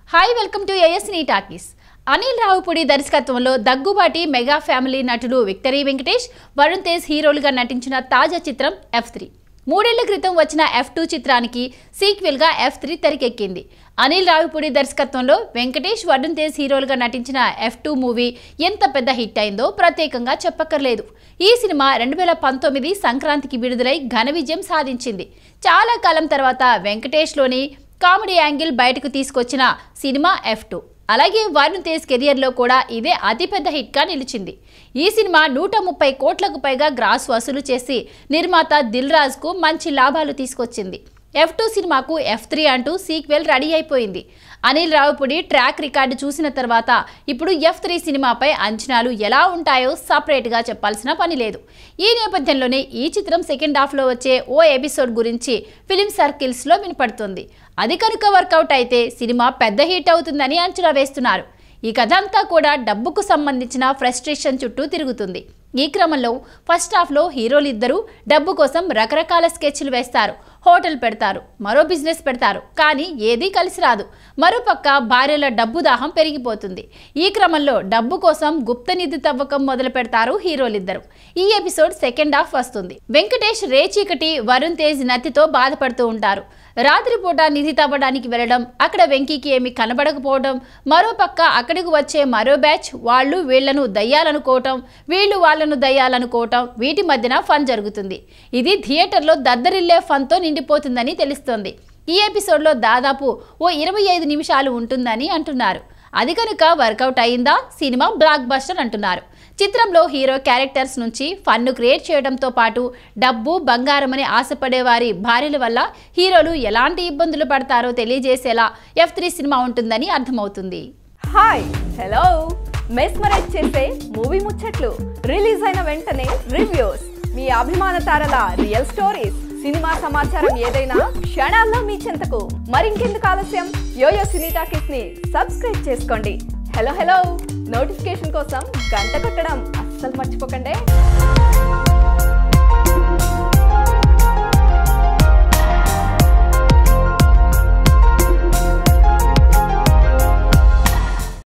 hi welcome to ఏఎస్ని talkies Anil Ravipudi దర్శకత్వంలో Daggubati mega family నటుడు విక్టరీ వెంకటేష్ వరుణ్ తేజ్ హీరోలుగా నటించిన తాజా చిత్రం ఎఫ్ త్రీ మూడేళ్ల క్రితం వచ్చిన ఎఫ్ టూ చిత్రానికి సీక్వెల్గా ఎఫ్ త్రీ తెరకెక్కింది అనిల్ రావుపూడి దర్శకత్వంలో వెంకటేష్ వరుణ్ తేజ్ హీరోలుగా నటించిన ఎఫ్ టూ మూవీ ఎంత పెద్ద హిట్ అయిందో ప్రత్యేకంగా చెప్పక్కర్లేదు ఈ సినిమా రెండు వేల పంతొమ్మిది సంక్రాంతికి విడుదలై ఘన విజయం సాధించింది చాలా కాలం తర్వాత వెంకటేష్లోని కామెడీ యాంగిల్ బయటకు తీసుకొచ్చిన సినిమా ఎఫ్ టూ అలాగే వరుణ్ తేజ్ కెరియర్లో కూడా ఇదే అతిపెద్ద హిట్గా నిలిచింది ఈ సినిమా నూట ముప్పై కోట్లకు పైగా గ్రాస్ వసూలు చేసి నిర్మాత దిల్ రాజుకు మంచి లాభాలు తీసుకొచ్చింది ఎఫ్ టూ సినిమాకు ఎఫ్ త్రీ అంటూ సీక్వెల్ రెడీ అయిపోయింది అనిల్ రావుపుడి ట్రాక్ రికార్డు చూసిన తర్వాత ఇప్పుడు ఎఫ్ త్రీ సినిమాపై అంచనాలు ఎలా ఉంటాయో సపరేట్గా చెప్పాల్సిన పని లేదు ఈ నేపథ్యంలోనే ఈ చిత్రం సెకండ్ హాఫ్లో వచ్చే ఓ ఎపిసోడ్ గురించి ఫిలిం సర్కిల్స్లో వినపడుతుంది అది కనుక వర్కౌట్ అయితే సినిమా పెద్ద హిట్ అవుతుందని అంచనా వేస్తున్నారు ఈ కథ అంతా కూడా డబ్బుకు సంబంధించిన ఫ్రస్ట్రేషన్ చుట్టూ తిరుగుతుంది ఈ క్రమంలో ఫస్ట్ హాఫ్లో హీరోలు ఇద్దరు డబ్బు కోసం రకరకాల స్కెచ్లు వేస్తారు హోటల్ పెడతారు మరో బిజినెస్ పెడతారు కానీ ఏదీ కలిసి రాదు మరోపక్క భార్యల డబ్బు దాహం పెరిగిపోతుంది ఈ క్రమంలో డబ్బు కోసం గుప్త నిధి తవ్వకం మొదలు పెడతారు హీరోలిద్దరు ఈ ఎపిసోడ్ సెకండ్ హాఫ్ వస్తుంది వెంకటేష్ రేచీకటి వరుణ్ తేజ్ నత్తితో బాధపడుతూ ఉంటారు రాత్రిపూట నిధి తవ్వడానికి వెళ్ళడం అక్కడ వెంకీకి ఏమి కనబడకపోవడం మరోపక్క అక్కడికి వచ్చే మరో బ్యాచ్ వాళ్ళు వీళ్లను దయ్యాలనుకోవటం వీళ్ళు వాళ్ళను దయ్యాలనుకోవటం వీటి మధ్యన ఫన్ జరుగుతుంది ఇది థియేటర్లో దద్దరిల్లే ఫన్తో నిండిపోతుందని తెలుస్తోంది ఈ ఎపిసోడ్లో దాదాపు ఓ ఇరవై ఐదు నిమిషాలు ఉంటుందని అంటున్నారు అది కనుక వర్కౌట్ అయిందా సినిమా బ్లాక్ బస్టర్ అంటున్నారు చిత్రంలో హీరో క్యారెక్టర్స్ నుంచి ఫన్ను క్రియేట్ చేయడంతో పాటు డబ్బు బంగారమని ఆశపడే వారి భార్యల వల్ల హీరోలు ఎలాంటి ఇబ్బందులు పడతారో తెలియజేసేలా ఎఫ్ త్రీ సినిమా ఉంటుందని అర్థమవుతుంది హాయ్ హలో మెస్మరైజ్ చేసే మూవీ ముచ్చట్లు రిలీజ్ అయిన వెంటనే రివ్యూస్ మీ అభిమాన తారల రియల్ స్టోరీస్ సినిమా సమాచారం ఏదైనా క్షణాల్లో మీ చెంతకు మరింకెందుకు ఆలస్యం యోయో సినీ టాకీస్ ని సబ్స్క్రైబ్ చేసుకోండి హలో హలో నోటిఫికేషన్ కోసం గంట కొట్టడం అస్సలు మర్చిపోకండి